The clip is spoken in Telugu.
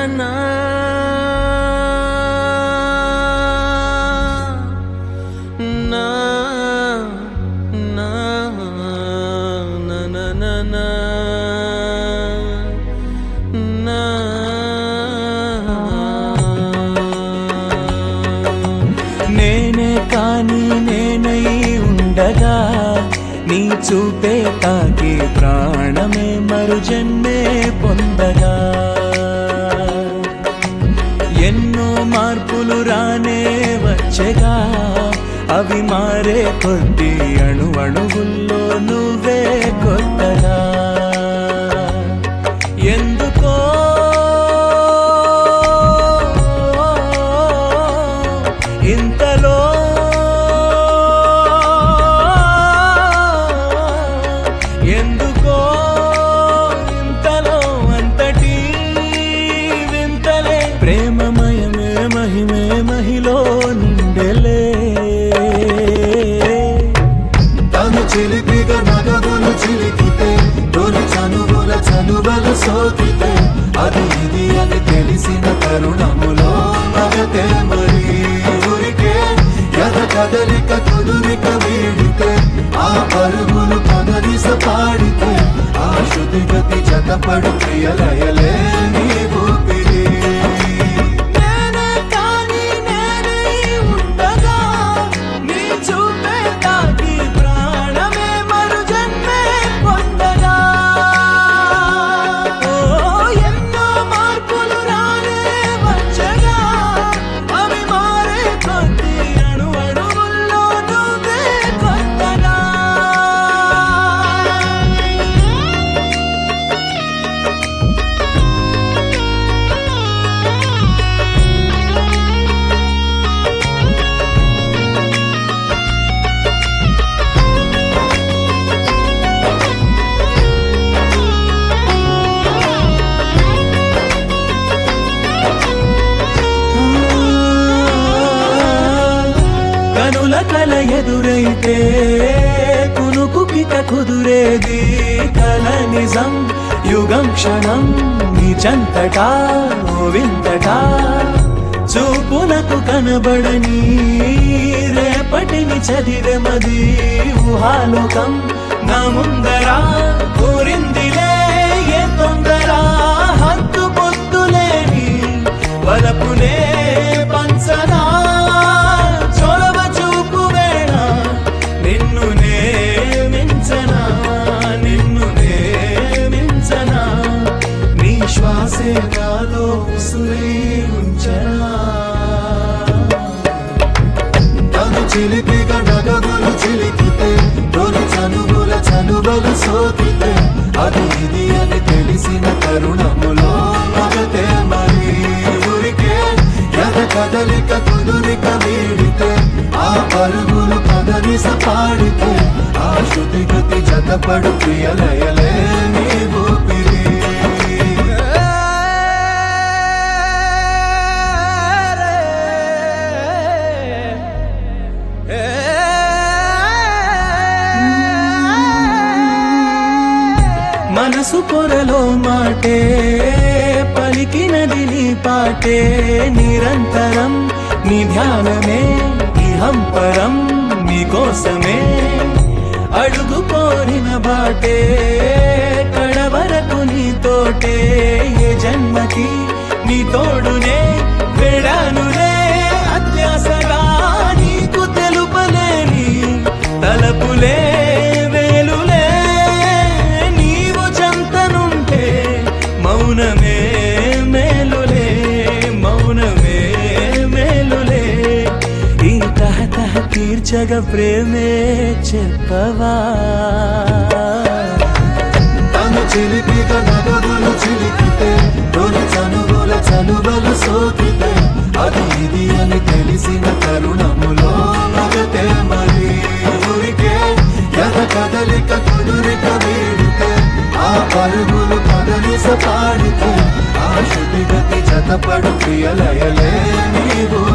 నా నా నా నా నా నా నా నా నేనే కాని నేనై ఉండగా నీ చూపే తాకి ప్రాణమే మరు జన్మే పొందగా ఎన్నో మార్పులు రానే వచ్చగా అవి మారే కొద్ది అణు అణువుల్లో నువ్వే కొత్తగా ఎందుకో ఇంతలో ఎందుకో ఇంతలో అంతటి వింతలే ప్రేమమయమే మహిమే మహిలో నిండెలే తను చిలిపిగా నగవులు చిలికితే తొలి చనువుల చనువలు సోకితే అది ఇది అని తెలిసిన తరుణములో మగతే మరి ఊరికే ఎద కదలిక కుదురిక వీడితే ఆ పరుగులు పదనిస పాడితే ఆ శృతి గతి జతపడు ప్రియలయలే నీ ఊపిరి నేనే కాని నేనై ఉండగా నీ చూపే తాకి ప్రాణమే మరు జన్మే పొందగా ఓ ఎన్నో మార్పులు రానే వచ్చగా అవి మారే కొద్ది అణు అణువుల్లో నువ్వే కొత్తగా కనుల కల ఎదురైతే కునుకుకిక కుదురేది కల నిజం యుగం క్షణం నిజంతటా ఓ వింతటా చూపులకు కనబడని రేపటిని చదివెమది ఊహాలోకం నా ముందరా కోరిందిలే ఏ తొందర హద్దు పొద్దులేని వలపునే పంచనా చొరవ చూపు వేళ నిన్ను నే మించనా నిన్ను నే మించనా నీ శ్వాసే నాలో ఉసురై ఉంచనా తను చిలిపిగా నగవులు చిలికితే తొలి చనువుల చనువలు సోకితే అది ఇది అని తెలిసిన తరుణములో మగతే మరి ఊరికే ఎద కదలిక కుదురిక వీడితే ఆ పరుగులు పదనిస పాడితే ఆ శృతి గతి జతపడు ప్రియలయలే నీ ఊపిరి మనసు పొరలో మాటే పలికినది నీ పాటే నిరంతరం నీ ధ్యానమే ఇహం పరం నీకోసమే అడుగు కోరిన బాటే కడవరకు నీతోటే ఏ జన్మకి నీ తోడునే వెడానులే అత్యాసగా నీకు తెలుపలేని తలపులే వేలులే నీవు చంతనుంటే మౌనమే మేలులే మౌనమే మేలులే ఈ తహతహ తీర్చగ ప్రేమే చెప్పవా తను చిలిపిగా నగవులు చిలికితే తొలి చనువుల చనువలు సోకితే అది ఇది అని తెలిసిన తరుణములో మగతే మరి ఊరికే ఎద కదలిక కుదురిక వీడితే ఆ పరుగులు పదనిస పాడితే ఆ శృతి గతి జతపడు ప్రియలయలే నీవు